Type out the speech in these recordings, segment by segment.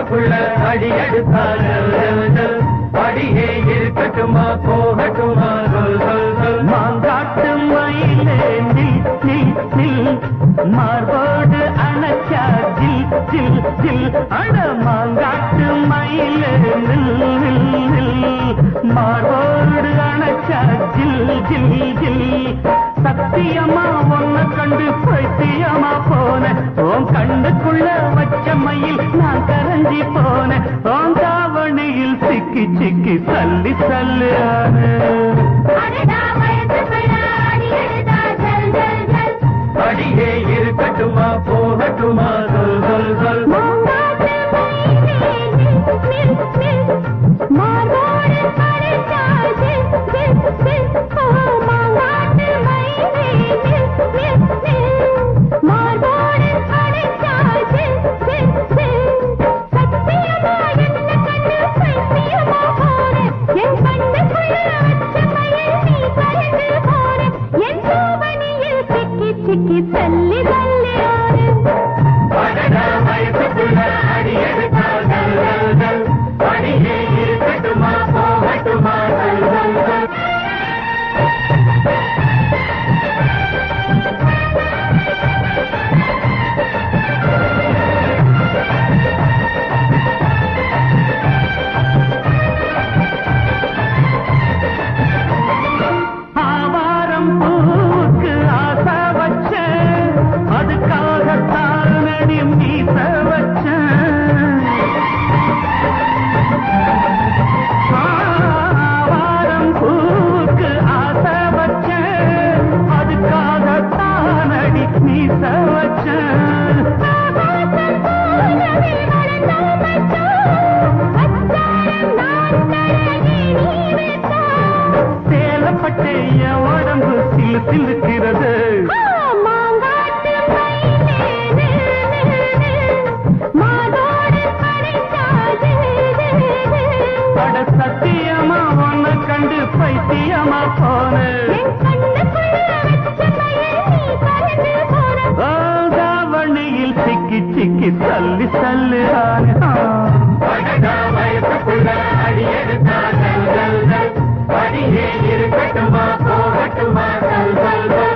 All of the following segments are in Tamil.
வயசுக்குள்ள அடி எடுத்தால் அடியே இருக்கட்டுமா போகட்டுமா சொல் சொல் சொல் மாங்காட்டு மயிலே நில் நில் நில் மார்போடு அணைச்சா ஜில் ஜில் ஜில் அட மாங்காட்டு மயிலே நில் நில் நில் மார்போடு அணைச்சா ஜில் ஜில் ஜில் சத்தியமா ஒன்ன கண்டு பைத்தியமா போன உன் கண்ணுக்குள்ள வச்ச மயில் நான் கரைஞ்சி போன உன் தாவணியில் சிக்கி சிக்கி தள்ளி தள்ளு அடடா வயசுக்குள்ள அடி எடுத்தா ஜல் ஜல் ஜல் அடியே இருக்கட்டுமா போகட்டுமா சொல் சொல் சொல் மாங்காட்டு மயிலே நில் நில் நில் மார்போடு அணைச்சா ஜில் ஜில் ஜில் ஓ மாங்காட்டு மயிலே நில் நில் நில் மார்போடு அணைச்சா ஜில் ஜில் ஜில் சத்தியமா என்ன கண்டு பைத்தியமா போன என் கண்ணுக்குள்ள வச்ச மயில் நீ கரைந்து போன என் சோபனியில் சிக்கி சிக்கி தள்ளி தள்ளி ஆறு அடடா வயசுக்குள்ள அடி எடுத்தால் ஜல் ஜல் ஜல் அடியே இருக்கட்டுமா போகட்டுமா சொல் சொல் சொல் ஆவாரம் பூவுக்கு ஆசை வச்சேன் அதுக்காகத்தான் நடி மீச வச்சேன் ஆவாரம் பூவுக்கு ஆசை வச்சேன் அதுக்காகத்தான் நடி மீச வச்சேன் சேலப்பட்டே என் உடம்பு சிலு சிலுக்கிறது பட சத்தியமா உன்னை கண்டு பைத்தியமா போனேன் தாவணியில் சிக்கி சிக்கி தள்ளி தள்ளு அடடா வயசுக்குள்ள அடி எடுத்தால் ஜல் ஜல் ஜல் அடியே இருக்கட்டுமா போகட்டுமா சொல் சொல் சொல்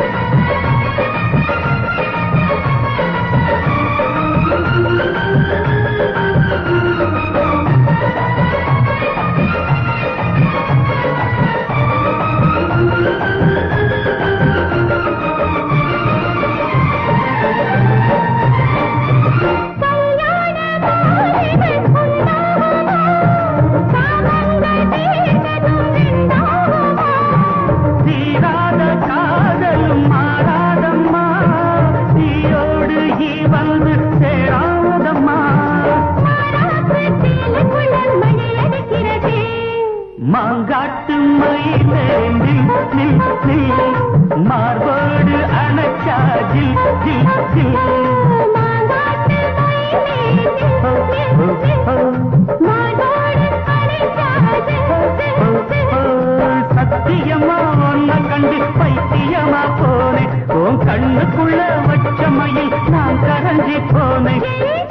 தீராத காதலும் மாறாதம்மா நீயோடு ஈ வந்து சேராதம்மா மாங்காட்டு மயிலே நில் நில் நில் மார்போடு அணைச்சா ஜில் ஜில் ஜில் சத்தியமா ஒன்ன கண்டு பைத்தியமா போனேன் உன் கண்ணுக்குள்ள வச்ச மயில் நான் கரைஞ்சி போனேன்